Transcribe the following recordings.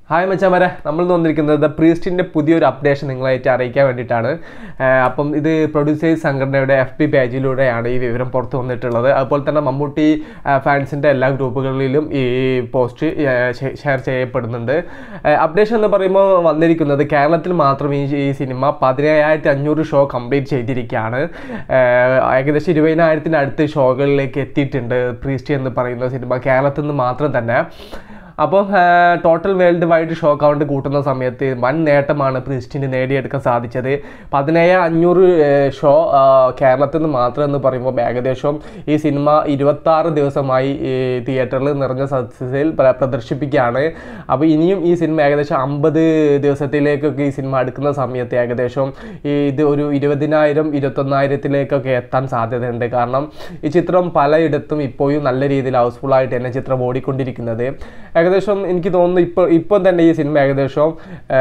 hi മച്ചാമരെ നമ്മൾ ഇന്ന് വന്നിരിക്കുന്നത് ദ പ്രീസ്റ്റിൻ്റെ പുതിയൊരു അപ്ഡേഷൻ നിങ്ങളായിട്ട് അറിയിക്കാൻ വേണ്ടിയിട്ടാണ് ആഹ് അപ്പം ഇത് പ്രൊഡ്യൂസേഴ്സ് സംഘടനയുടെ എഫ് ബി പേജിലൂടെയാണ് ഈ വിവരം പുറത്ത് വന്നിട്ടുള്ളത് അതുപോലെ തന്നെ മമ്മൂട്ടി ഫാൻസിൻ്റെ എല്ലാ ഗ്രൂപ്പുകളിലും ഈ പോസ്റ്റ് ഷെയർ ചെയ്യപ്പെടുന്നുണ്ട് അപ്ഡേഷൻ എന്ന് പറയുമ്പോൾ വന്നിരിക്കുന്നത് കേരളത്തിൽ മാത്രം ഈ ഈ സിനിമ പതിനേഴായിരത്തി അഞ്ഞൂറ് ഷോ കംപ്ലീറ്റ് ചെയ്തിരിക്കുകയാണ് ആഹ് ഏകദേശം ഇരുപതിനായിരത്തിൻ്റെ അടുത്ത് ഷോകളിലേക്ക് എത്തിയിട്ടുണ്ട് പ്രീസ്റ്റി എന്ന് പറയുന്ന സിനിമ കേരളത്തിൽ നിന്ന് മാത്രം തന്നെ അപ്പോൾ total world wide show count കൂട്ടുന്ന സമയത്ത് വൻ നേട്ടമാണ് പ്രിസ്റ്റിന് നേടിയെടുക്കാൻ സാധിച്ചത് പതിനേഴ് അഞ്ഞൂറ് ഷോ കേരളത്തിൽ നിന്ന് മാത്രം എന്ന് പറയുമ്പോൾ ഏകദേശം ഈ സിനിമ ഇരുപത്താറ് ദിവസമായി ഈ തിയേറ്ററിൽ നിറഞ്ഞ സദസ്സിൽ പ്ര- പ്രദർശിപ്പിക്കുകയാണ് അപ്പോൾ ഇനിയും ഈ സിനിമ ഏകദേശം അമ്പത് ദിവസത്തിലേക്കൊക്കെ ഈ സിനിമ അടുക്കുന്ന സമയത്ത് ഏകദേശം ഈ ഇത് ഒരു ഇരുപതിനായിരം ഇരുപത്തൊന്നായിരത്തിലേക്കൊക്കെ എത്താൻ സാധ്യതയുണ്ട് കാരണം ഈ ചിത്രം പലയിടത്തും ഇപ്പോഴും നല്ല രീതിയിൽ ഹൗസ്ഫുൾ ആയിട്ട് തന്നെ ചിത്രം ഓടിക്കൊണ്ടിരിക്കുന്നത് ഏകദേശം എനിക്ക് തോന്നുന്നു ഇപ്പോൾ ഇപ്പം തന്നെ ഈ സിനിമ ഏകദേശം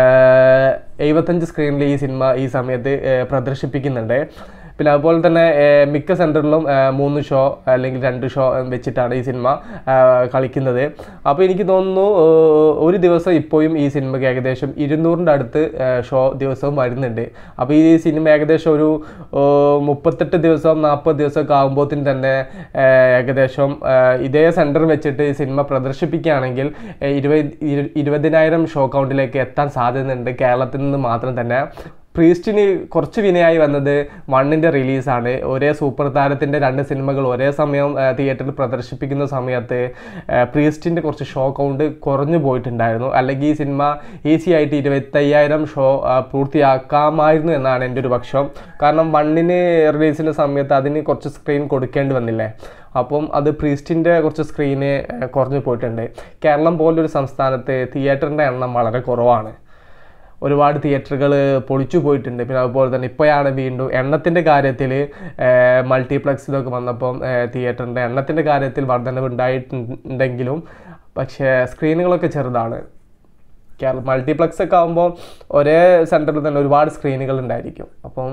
ആഹ്, എഴുപത്തഞ്ച് സ്ക്രീനിൽ ഈ സിനിമ ഈ സമയത്ത് ആഹ്, പ്രദർശിപ്പിക്കുന്നുണ്ട് പിന്നെ അതുപോലെ തന്നെ ആഹ്, മിക്ക സെൻറ്ററിലും മൂന്ന് ഷോ അല്ലെങ്കിൽ രണ്ട് ഷോ വെച്ചിട്ടാണ് ഈ സിനിമ ആഹ്, കളിക്കുന്നത് അപ്പോൾ എനിക്ക് തോന്നുന്നു ആഹ്, ഒരു ദിവസം ഇപ്പോഴും ഈ സിനിമയ്ക്ക് ഏകദേശം ഇരുന്നൂറിൻ്റെ അടുത്ത് ആഹ്, ഷോ ദിവസവും വരുന്നുണ്ട് അപ്പോൾ ഈ സിനിമ ഏകദേശം ഒരു ആഹ്, മുപ്പത്തെട്ട് ദിവസം നാൽപ്പത് ദിവസമൊക്കെ ആകുമ്പോഴത്തേന് തന്നെ ആഹ്, ഏകദേശം ആഹ്, ഇതേ സെൻറ്റർ വെച്ചിട്ട് ഈ സിനിമ പ്രദർശിപ്പിക്കുകയാണെങ്കിൽ ആഹ്, ഇരുപത് ഇരു- ഇരുപതിനായിരം ഷോ കൗണ്ടിലേക്ക് എത്താൻ സാധ്യതയുണ്ട് കേരളത്തിൽ നിന്ന് മാത്രം തന്നെ പ്രീസ്റ്റിന് കുറച്ച് വിനയായി വന്നത് വണ്ണിൻ്റെ റിലീസാണ് ഒരേ സൂപ്പർ താരത്തിൻ്റെ രണ്ട് സിനിമകൾ ഒരേ സമയം ആ, തിയേറ്ററിൽ പ്രദർശിപ്പിക്കുന്ന സമയത്ത് ആ, പ്രീസ്റ്റിൻ്റെ കുറച്ച് ഷോ കൗണ്ട് കുറഞ്ഞു പോയിട്ടുണ്ടായിരുന്നു അല്ലെങ്കിൽ ഈ സിനിമ ഈസി ആയിട്ട് ഇരുപത്തയ്യായിരം ഷോ ആ, പൂർത്തിയാക്കാമായിരുന്നു എന്നാണ് എൻ്റെ ഒരു പക്ഷം കാരണം വണ്ണിന് റിലീസിൻ്റെ സമയത്ത് അതിന് കുറച്ച് സ്ക്രീൻ കൊടുക്കേണ്ടി വന്നില്ലേ അപ്പം അത് പ്രീസ്റ്റിൻ്റെ കുറച്ച് സ്ക്രീന് ആ, കുറഞ്ഞു പോയിട്ടുണ്ട് കേരളം പോലൊരു സംസ്ഥാനത്ത് തിയേറ്ററിൻ്റെ എണ്ണം വളരെ കുറവാണ് ഒരുപാട് തിയേറ്ററുകൾ പൊളിച്ചു പോയിട്ടുണ്ട് പിന്നെ അതുപോലെ തന്നെ ഇപ്പോഴാണ് വീണ്ടും എണ്ണത്തിൻ്റെ കാര്യത്തിൽ മൾട്ടിപ്ലക്സിലൊക്കെ വന്നപ്പം തിയേറ്ററിൻ്റെ എണ്ണത്തിൻ്റെ കാര്യത്തിൽ വർധനവ് ഉണ്ടായിട്ടുണ്ടെങ്കിലും പക്ഷേ സ്ക്രീനുകളൊക്കെ ചെറുതാണ് കേരള മൾട്ടിപ്ലക്സ് ഒക്കെ ആകുമ്പോൾ ഒരേ സെൻറ്ററിൽ തന്നെ ഒരുപാട് സ്ക്രീനുകൾ ഉണ്ടായിരിക്കും അപ്പം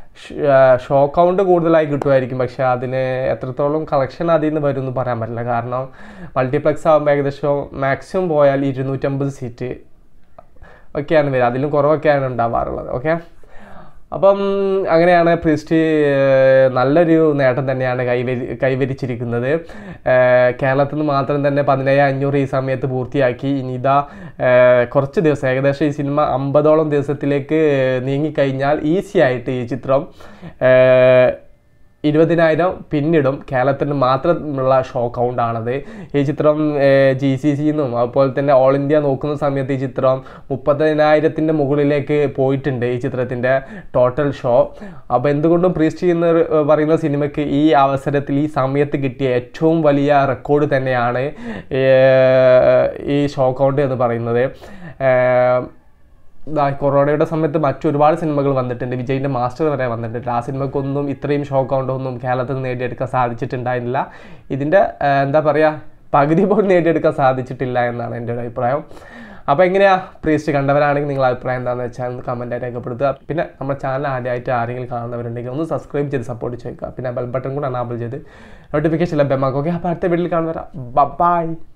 ഷോ കൗണ്ട് കൂടുതലായി കിട്ടുമായിരിക്കും പക്ഷേ അതിന് എത്രത്തോളം കളക്ഷൻ അതിൽ നിന്ന് വരും എന്ന് പറയാൻ പറ്റില്ല കാരണം മൾട്ടിപ്ലക്സ് ആകുമ്പോൾ ഏകദേശം മാക്സിമം പോയാൽ ഇരുന്നൂറ്റമ്പത് സീറ്റ് ഒക്കെയാണ് വരിക അതിലും കുറവൊക്കെയാണ് ഉണ്ടാവാറുള്ളത് ഓക്കെ അപ്പം അങ്ങനെയാണ് പ്രിസ്റ്റ് നല്ലൊരു നേട്ടം തന്നെയാണ് കൈവരി കൈവരിച്ചിരിക്കുന്നത് ഏഹ് കേരളത്തിൽ നിന്ന് മാത്രം തന്നെ പതിനേഴ് അഞ്ഞൂറ് ഈ സമയത്ത് പൂർത്തിയാക്കി ഇനി ഇതാ ഏഹ് കുറച്ച് ദിവസം ഏകദേശം ഈ സിനിമ അമ്പതോളം ദിവസത്തിലേക്ക് നീങ്ങിക്കഴിഞ്ഞാൽ ഈസി ആയിട്ട് ഈ ചിത്രം ഏഹ് ഇരുപതിനായിരം പിന്നിടും കേരളത്തിന് മാത്രമുള്ള ഷോ കൗണ്ടാണത് ഈ ചിത്രം ജി സി സിന്നും അതുപോലെ തന്നെ ഓൾ ഇന്ത്യ നോക്കുന്ന സമയത്ത് ഈ ചിത്രം മുപ്പതിനായിരത്തിൻ്റെ മുകളിലേക്ക് പോയിട്ടുണ്ട് ഈ ചിത്രത്തിൻ്റെ ടോട്ടൽ ഷോ അപ്പോൾ എന്തുകൊണ്ടും പ്രീസ്റ്റ് എന്ന് പറയുന്ന സിനിമയ്ക്ക് ഈ അവസരത്തിൽ ഈ സമയത്ത് കിട്ടിയ ഏറ്റവും വലിയ റെക്കോർഡ് തന്നെയാണ് ഏർ, ഈ ഷോ കൗണ്ട് എന്ന് പറയുന്നത് ഏർ, ദാ കൊറോണയുടെ സമയത്ത് മറ്റൊരുപാട് സിനിമകൾ വന്നിട്ടുണ്ട് വിജയിൻ്റെ മാസ്റ്റർ വരെ വന്നിട്ടുണ്ട് ആ സിനിമക്കൊന്നും ഇത്രയും ഷോ കൗണ്ടൊന്നും കേരളത്തിൽ നിന്ന് നേടിയെടുക്കാൻ സാധിച്ചിട്ടുണ്ടായിരുന്നില്ല ഇതിൻ്റെ ആ, എന്താ പറയുക പകുതി പോലും നേടിയെടുക്കാൻ സാധിച്ചിട്ടില്ല എന്നാണ് എൻ്റെ ഒരു അഭിപ്രായം അപ്പോൾ എങ്ങനെയാ പ്രീസ്റ്റ് കണ്ടവരാണെങ്കിൽ നിങ്ങളുടെ അഭിപ്രായം എന്താണെന്ന് വെച്ചാൽ കമൻറ്റായി രേഖപ്പെടുത്തുക പിന്നെ നമ്മുടെ ചാനൽ ആദ്യമായിട്ട് ആരെങ്കിലും കാണുന്നവരുണ്ടെങ്കിൽ ഒന്ന് സബ്സ്ക്രൈബ് ചെയ്ത് സപ്പോർട്ട് ചെയ്യുക പിന്നെ ബെൽ ബട്ടൺ കൂടെ അനാബിൾ ചെയ്ത് നോട്ടിഫിക്കേഷൻ ലഭ്യമാക്കുക ഓക്കെ അപ്പോൾ അടുത്ത വീട്ടിൽ കാണുന്നവരാ ബൈ